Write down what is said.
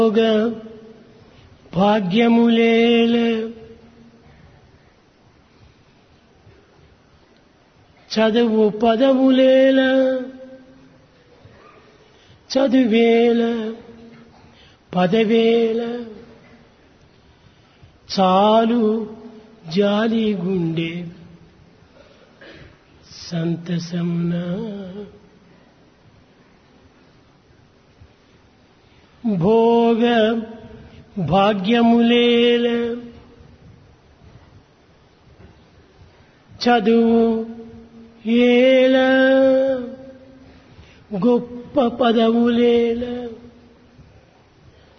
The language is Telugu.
భోగ భాగ్యములేల చదువు పదములేల చదువేల పదవేల చాలు జాలి గుండె సంతసమున భోగ భాగ్యములేల చదువు ఏల గొప్ప పదవులేల